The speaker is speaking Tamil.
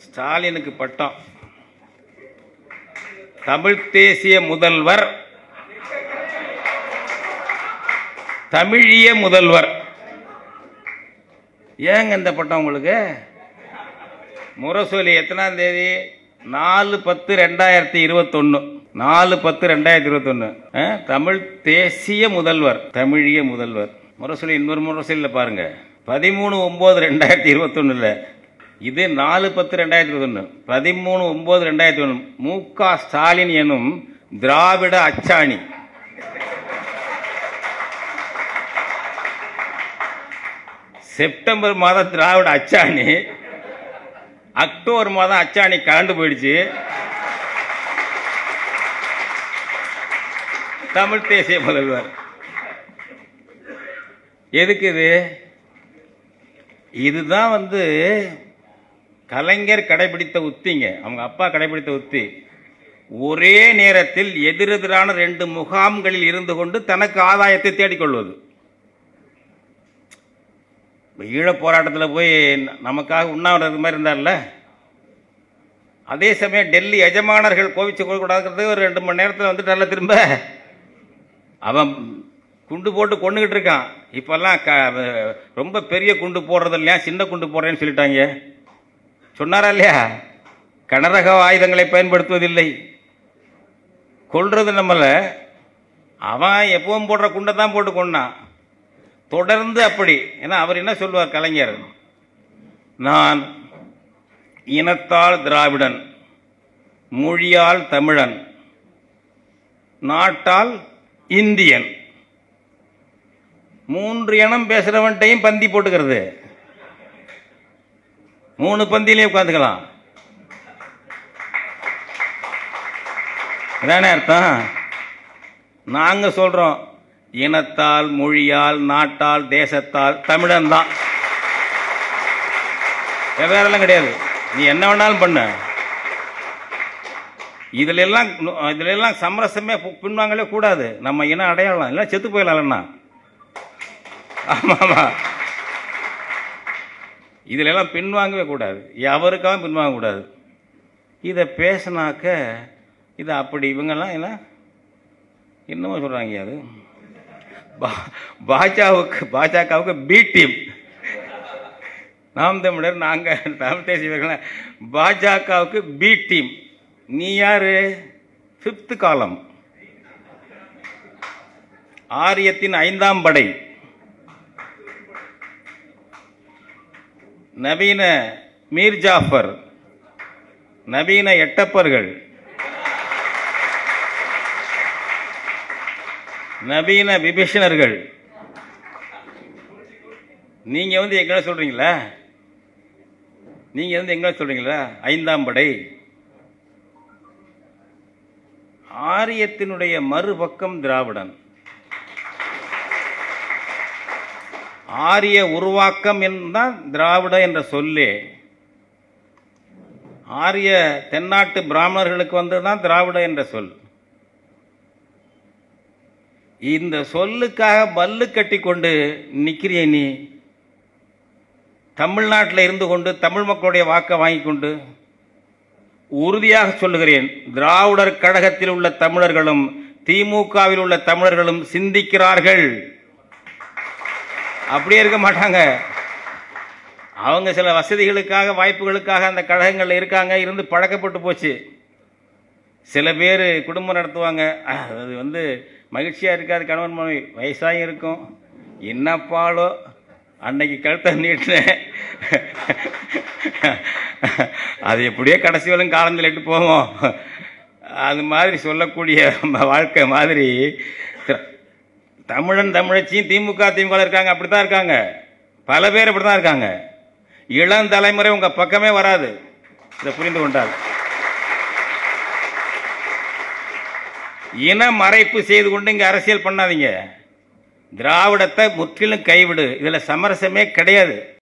ஸ்டாலினுக்கு பட்டம் தமிழ் தேசிய முதல்வர் தமிழிய முதல்வர் ஏங்க இந்த பட்டம் உங்களுக்கு முரசொலி எத்தனாம் தேதி நாலு பத்து ரெண்டாயிரத்தி இருபத்தொன்னு நாலு பத்து ரெண்டாயிரத்தி இருபத்தொன்னு தமிழ் தேசிய முதல்வர் தமிழிய முதல்வர் முரசொலி இன்னொரு முரசொலியில் பாருங்க பதிமூணு ஒன்பது ரெண்டாயிரத்தி இருபத்தொன்னுல இது நாலு பத்து ரெண்டாயிரத்தி இருபத்தொன்னு பதிமூணு ஒன்பது ரெண்டாயிரத்தி ஒன்று மு க ஸ்டாலின் எனும் திராவிட அச்சாணி செப்டம்பர் மாதம் திராவிட அச்சாணி அக்டோபர் மாதம் அச்சாணி கலந்து போயிடுச்சு தமிழ் தேசிய முதல்வர் எதுக்கு இது இதுதான் வந்து கலைஞர் கடைபிடித்த உத்திங்க அவங்க அப்பா கடைபிடித்த உத்தி ஒரே நேரத்தில் எதிரெதிரான ரெண்டு முகாம்களில் இருந்து கொண்டு தனக்கு ஆதாயத்தை தேடிக்கொள்வது இப்ப ஈழப் போராட்டத்தில் போய் ந- நமக்காக உண்ணாவிரதம் மாதிரி இருந்தார்ல அதே சமயம் டெல்லி எஜமானர்கள் கோவிச்சு கூடாதுங்கிறது ஒரு ரெண்டு மணி நேரத்தில் வந்துட்டார்ல திரும்ப அவன் குண்டு போட்டு கொண்டுகிட்டு இருக்கான் இப்பெல்லாம் க ரொம்ப பெரிய குண்டு போடுறது இல்லையா சின்ன குண்டு போடுறேன்னு சொல்லிட்டாங்க சொன்னாரா இல்லையா கனரக ஆயுதங்களை பயன்படுத்துவதில்லை கொல்றது நம்மள அவன் எப்பவும் போடுற குண்டை தான் போட்டு கொண்டான் தொடர்ந்து அப்படி ஏன்னா அவர் என்ன சொல்வார் கலைஞர் நான் இனத்தால் திராவிடன் மொழியால் தமிழன் நாட்டால் இந்தியன் மூன்று இனம் பேசுறவன்ட்டையும் பந்தி போட்டுக்கிறது மூணு பந்தியிலே உட்காந்துக்கலாம் இதானே அர்த்தம் நாங்க சொல்றோம் இனத்தால் மொழியால் நாட்டால் தேசத்தால் தமிழன் தான் வேறெல்லாம் கிடையாது நீ என்ன வேணாலும் பண்ண இதுல எல்லாம் இதுல எல்லாம் சமரசமே பு- பின்வாங்கலே கூடாது நம்ம இனம் அடையாளம் இல்லை செத்து போயிடலாம்ண்ணா ஆமா ஆமா இதுல எல்லாம் பின்வாங்கவே கூடாது எவருக்காகவும் பின்வாங்க கூடாது இதை பேசினாக்க இது அப்படி இவங்கெல்லாம் என்ன என்னமோ சொல்றாங்க அது பா- பாஜகவுக்கு பாஜகவுக்கு பி டீம் நாம் தமிழர் நாங்க தமிழ் தேசியவர்கள் பாஜகவுக்கு பி டீம் நீ யாரு பிப்த் காலம் ஆரியத்தின் ஐந்தாம் படை நவீன மீர் ஜாஃபர் நவீன எட்டப்பர்கள் நவீன விபீஷணர்கள் நீங்க வந்து எங்களை சொல்றீங்களா நீங்க வந்து எங்களை சொல்றீங்களா ஐந்தாம் படை ஆரியத்தினுடைய மறுபக்கம் திராவிடன் ஆரிய உருவாக்கம் என்றால் திராவிட என்ற சொல்லே ஆரிய தென்னாட்டு பிராமணர்களுக்கு வந்ததுதான் திராவிட என்ற சொல் இந்த சொல்லுக்காக பல்லு கட்டி கொண்டு நிக்கிறிய நீ தமிழ்நாட்டில் இருந்து கொண்டு தமிழ் மக்களுடைய வாக்கை வாங்கி கொண்டு உறுதியாக சொல்லுகிறேன் திராவிடர் கழகத்தில் உள்ள தமிழர்களும் திமுகவில் உள்ள தமிழர்களும் சிந்திக்கிறார்கள் அப்படியே இருக்க மாட்டாங்க அவங்க சில வசதிகளுக்காக வாய்ப்புகளுக்காக அந்த கழகங்கள்ல இருக்காங்க இருந்து பழக்கப்பட்டு போச்சு சில பேர் குடும்பம் நடத்துவாங்க அஹ், அது வந்து மகிழ்ச்சியாக இருக்காது கணவன் மனைவி வயசாயும் இருக்கும் என்னப்பாலோ அன்னைக்கு கழுத்தை நீட்டினேன் அது எப்படியோ கடைசி வரையும் காலம் தள்ளிட்டு போவோம் அது மாதிரி சொல்லக்கூடிய ம- வாழ்க்கை மாதிரி த- தமிழன் தமிழச்சியும் திமுக திமுக இருக்காங்க அப்படித்தான் இருக்காங்க பல பேர் அப்படித்தான் இருக்காங்க இளம் தலைமுறை உங்க பக்கமே வராது இதை புரிந்து கொண்டால் இன மறைப்பு செய்து கொண்டு இங்க அரசியல் பண்ணாதீங்க திராவிடத்தை முற்றிலும் கைவிடு இதுல சமரசமே கிடையாது